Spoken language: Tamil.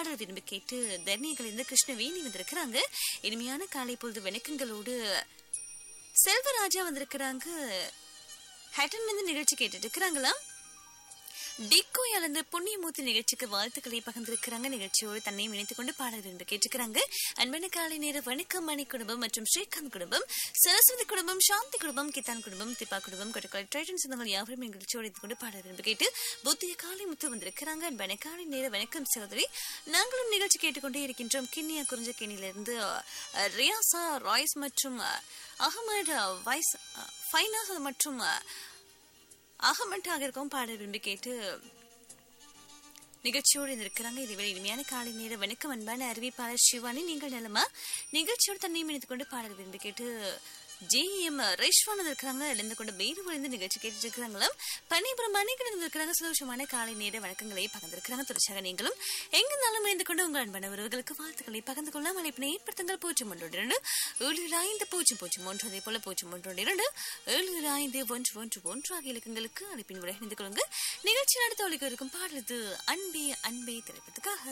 பாடல் விரும்பி கேட்டு தர்ணிகள் இருந்து கிருஷ்ணவேணி வந்திருக்கிறாங்க இனிமையான காலை பொழுது வணக்கங்களோடு செல்வராஜா வந்திருக்கிறாங்க ஹேட்டன் இருந்து நிகழ்ச்சி கேட்டுட்டு இருக்கிறாங்களா டிக்கோ இழந்து புண்ணியமூர்த்தி நிகழ்ச்சிக்கு வாழ்த்துக்களை பகிர்ந்திருக்கிறாங்க நிகழ்ச்சியோடு தன்னையும் இணைத்துக் கொண்டு பாடல் விரும்பி கேட்டுக்கிறாங்க அன்பன காலை நேர வணக்கம் மணி குடும்பம் மற்றும் ஸ்ரீகாந்த் குடும்பம் சரஸ்வதி குடும்பம் சாந்தி குடும்பம் கித்தான் குடும்பம் திப்பா குடும்பம் கொட்டக்கலை ட்ரைடன் சொந்தங்கள் யாவரும் நிகழ்ச்சியோடு இணைத்துக் கொண்டு பாடல் விரும்பி கேட்டு புத்திய காலை முத்து வந்திருக்கிறாங்க அன்பன காலை நேர வணக்கம் சகோதரி நாங்களும் நிகழ்ச்சி கேட்டுக்கொண்டே இருக்கின்றோம் கிண்ணியா குறிஞ்ச கிணியிலிருந்து அஹ், ரியாசா ராய்ஸ் மற்றும் அஹ், அகமது அஹ், வைஸ் அஹ், ஃபைனாஸ் மற்றும் அஹ், அகமட்டாக இருக்கும் பாடல் விரும்பி கேட்டு நிகழ்ச்சியோடு இருக்கிறாங்க இதுவரை இனிமையான காலை நேர வணக்கம் அன்பான அறிவிப்பாளர் சிவானி நீங்கள் நலமா நிகழ்ச்சியோடு தன்னையும் இணைத்துக் கொண்டு பாடல் விரும்பி கேட்டு ஜே எம் ரேஷ்வானது இருக்கிறாங்க இழந்து கொண்டு மேடு வழிந்து நிகழ்ச்சி கேட்டுட்டு இருக்கிறாங்களாம் பனிபுரம் மணிகள் இருக்கிறாங்க சந்தோஷமான காலை நேர வணக்கங்களை பகிர்ந்திருக்கிறாங்க தொடர்ச்சியாக நீங்களும் எங்கிருந்தாலும் இணைந்து கொண்டு உங்கள் அன்பான உறவுகளுக்கு வாழ்த்துக்களை பகிர்ந்து கொள்ளலாம் அழைப்பினை ஏற்படுத்துங்கள் பூஜ்ஜியம் ஒன்று இரண்டு ஏழு ஐந்து பூஜ்ஜியம் பூஜ்ஜியம் ஒன்று அதே போல பூஜ்ஜியம் ஒன்று இரண்டு ஏழு ஐந்து ஒன்று ஒன்று ஒன்று ஆகிய இலக்கங்களுக்கு அழைப்பின் விட இணைந்து கொள்ளுங்கள் நிகழ்ச்சி நடத்த ஒழிக்க இருக்கும் பாடலுது அன்பே அன்பே திரைப்பதற்காக